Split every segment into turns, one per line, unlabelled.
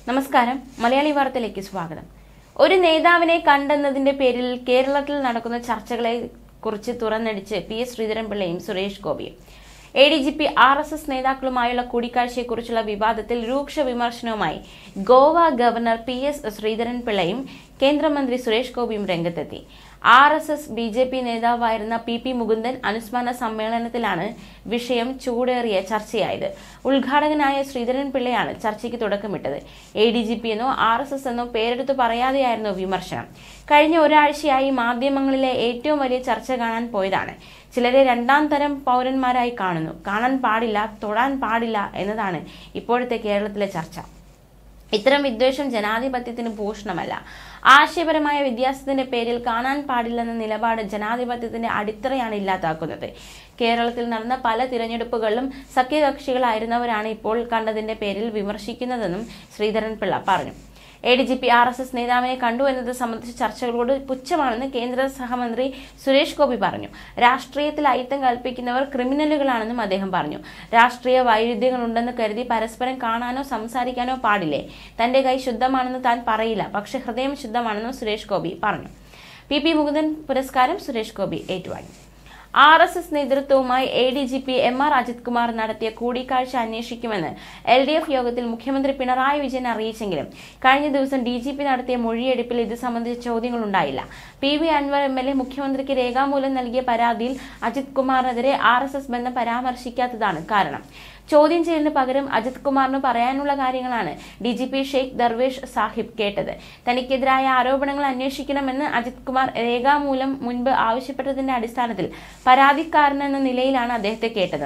നമസ്കാരം മലയാളി വാർത്തയിലേക്ക് സ്വാഗതം ഒരു നേതാവിനെ കണ്ടെന്നതിന്റെ പേരിൽ കേരളത്തിൽ നടക്കുന്ന ചർച്ചകളെ കുറിച്ച് തുറന്നടിച്ച് പി എസ് ശ്രീധരൻപിള്ളയും സുരേഷ് ഗോപിയും A D G P R S S നേതാക്കളുമായുള്ള കൂടിക്കാഴ്ചയെക്കുറിച്ചുള്ള വിവാദത്തിൽ രൂക്ഷ വിമർശനവുമായി ഗോവ ഗവർണർ പി എസ് ശ്രീധരൻപിള്ളയും കേന്ദ്രമന്ത്രി സുരേഷ് ഗോപിയും രംഗത്തെത്തി R S S B J P നേതാവായിരുന്ന പി പി മുകുന്ദൻ അനുസ്മരണ സമ്മേളനത്തിലാണ് വിഷയം ചൂടേറിയ ചർച്ചയായത് ഉദ്ഘാടകനായ ശ്രീധരൻ പിള്ളയാണ് ചർച്ചയ്ക്ക് തുടക്കമിട്ടത് എ ഡി ജി പി എന്നോ ആർ എസ് എസ് എന്നോ പേരെടുത്ത് പറയാതെയായിരുന്നു വിമർശനം കഴിഞ്ഞ ഒരാഴ്ചയായി മാധ്യമങ്ങളിലെ ഏറ്റവും വലിയ ചർച്ച കാണാൻ പോയതാണ് ചിലരെ രണ്ടാം തരം പൗരന്മാരായി കാണുന്നു കാണാൻ പാടില്ല തൊടാൻ പാടില്ല എന്നതാണ് ഇപ്പോഴത്തെ കേരളത്തിലെ ചർച്ച ഇത്തരം വിദ്വേഷം ജനാധിപത്യത്തിന് ഭൂഷണമല്ല ആശയപരമായ വ്യത്യാസത്തിന്റെ പേരിൽ കാണാൻ പാടില്ലെന്ന നിലപാട് ജനാധിപത്യത്തിന്റെ അടിത്തറയാണ് ഇല്ലാതാക്കുന്നത് കേരളത്തിൽ നടന്ന പല തിരഞ്ഞെടുപ്പുകളിലും സഖ്യകക്ഷികളായിരുന്നവരാണ് ഇപ്പോൾ കണ്ടതിന്റെ പേരിൽ വിമർശിക്കുന്നതെന്നും ശ്രീധരൻ പിള്ള പറഞ്ഞു A D G P R S S നേതാവിനെ കണ്ടു എന്നത് സംബന്ധിച്ച ചർച്ചകളോട് പുച്ഛമാണെന്ന് കേന്ദ്ര സഹമന്ത്രി സുരേഷ് ഗോപി പറഞ്ഞു രാഷ്ട്രീയത്തിൽ അയിത്തം കൽപ്പിക്കുന്നവർ ക്രിമിനലുകളാണെന്നും അദ്ദേഹം പറഞ്ഞു രാഷ്ട്രീയ വൈരുദ്ധ്യങ്ങളുണ്ടെന്ന് കരുതി പരസ്പരം കാണാനോ സംസാരിക്കാനോ പാടില്ലേ തന്റെ കൈ ശുദ്ധമാണെന്ന് താൻ പറയില്ല പക്ഷെ ഹൃദയം ശുദ്ധമാണെന്നും സുരേഷ് ഗോപി പറഞ്ഞു പി പി മുകുന്ദൻ പുരസ്കാരം സുരേഷ് ഗോപി ഏറ്റുവാങ്ങി ആർ എസ് എസ് നേതൃത്വവുമായി A D G P M R Ajith Kumar നടത്തിയ കൂടിക്കാഴ്ച അന്വേഷിക്കുമെന്ന് എൽ ഡി എഫ് യോഗത്തിൽ മുഖ്യമന്ത്രി പിണറായി വിജയൻ അറിയിച്ചെങ്കിലും കഴിഞ്ഞ ദിവസം ഡി ജി പി നടത്തിയ മൊഴിയെടുപ്പിൽ ഇത് സംബന്ധിച്ച ചോദ്യങ്ങളുണ്ടായില്ല P V Anvar M L A മുഖ്യമന്ത്രിക്ക് രേഖാമൂലം നൽകിയ പരാതിയിൽ അജിത് കുമാറിനെതിരെ ആർ എസ് എസ് ബന്ധം പരാമർശിക്കാത്തതാണ് കാരണം ചോദ്യം ചെയ്യലിന് പകരം അജിത് കുമാറിന് പറയാനുള്ള കാര്യങ്ങളാണ് D G P Shaik Darvesh Saheb കേട്ടത് തനിക്കെതിരായ ആരോപണങ്ങൾ അന്വേഷിക്കണമെന്ന് അജിത് കുമാർ രേഖാമൂലം മുൻപ് ആവശ്യപ്പെട്ടതിന്റെ അടിസ്ഥാനത്തിൽ പരാതിക്കാരനെന്ന നിലയിലാണ് അദ്ദേഹത്തെ കേട്ടത്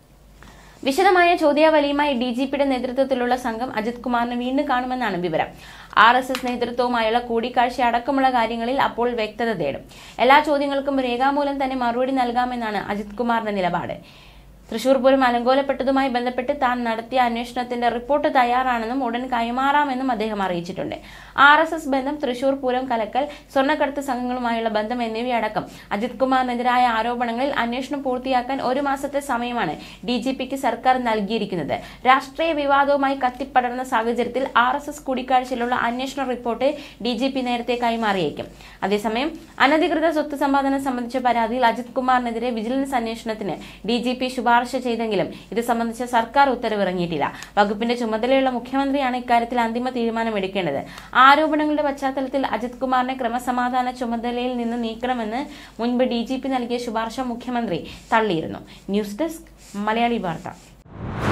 വിശദമായ ചോദ്യാവലിയുമായി ഡി ജി പിയുടെ നേതൃത്വത്തിലുള്ള സംഘം അജിത് കുമാറിനെ വീണ്ടും കാണുമെന്നാണ് വിവരം ആർ എസ് എസ് നേതൃത്വവുമായുള്ള കൂടിക്കാഴ്ച അടക്കമുള്ള കാര്യങ്ങളിൽ അപ്പോൾ വ്യക്തത തേടും എല്ലാ ചോദ്യങ്ങൾക്കും രേഖാമൂലം തന്നെ മറുപടി നൽകാമെന്നാണ് അജിത് കുമാറിന്റെ നിലപാട് തൃശൂർ പൂരം അലങ്കോലപ്പെട്ടതുമായി ബന്ധപ്പെട്ട് താൻ നടത്തിയ അന്വേഷണത്തിന്റെ റിപ്പോർട്ട് തയ്യാറാണെന്നും ഉടൻ കൈമാറാമെന്നും അദ്ദേഹം അറിയിച്ചിട്ടുണ്ട് ആർ എസ് എസ് ബന്ധം തൃശൂർ പൂരം കലക്കൽ സ്വർണ്ണക്കടത്ത് സംഘങ്ങളുമായുള്ള ബന്ധം എന്നിവയടക്കം അജിത് കുമാറിനെതിരായ ആരോപണങ്ങളിൽ അന്വേഷണം പൂർത്തിയാക്കാൻ ഒരു മാസത്തെ സമയമാണ് ഡി ജി പിക്ക് സർക്കാർ നൽകിയിരിക്കുന്നത് രാഷ്ട്രീയ വിവാദവുമായി കത്തിപ്പടർന്ന സാഹചര്യത്തിൽ ആർ എസ് എസ് കൂടിക്കാഴ്ചയിലുള്ള അന്വേഷണ റിപ്പോർട്ട് ഡി ജി പി നേരത്തെ കൈമാറിയേക്കും അതേസമയം അനധികൃത സ്വത്ത് സമ്പാദനം സംബന്ധിച്ച പരാതിയിൽ അജിത് കുമാറിനെതിരെ വിജിലൻസ് അന്വേഷണത്തിന് ഡി ജി പി ശുപാർശ ചെയ്തെങ്കിലും ഇത് സംബന്ധിച്ച സർക്കാർ ഉത്തരവിറങ്ങിയിട്ടില്ല വകുപ്പിന്റെ ചുമതലയുള്ള മുഖ്യമന്ത്രിയാണ് ഇക്കാര്യത്തിൽ അന്തിമ തീരുമാനമെടുക്കേണ്ടത് ആരോപണങ്ങളുടെ പശ്ചാത്തലത്തിൽ അജിത് കുമാറിനെ ക്രമസമാധാന ചുമതലയിൽ നിന്ന് നീക്കണമെന്ന് മുൻപ് ഡി നൽകിയ ശുപാർശ മുഖ്യമന്ത്രി തള്ളിയിരുന്നു ന്യൂസ് ഡെസ്ക് മലയാളി വാർത്ത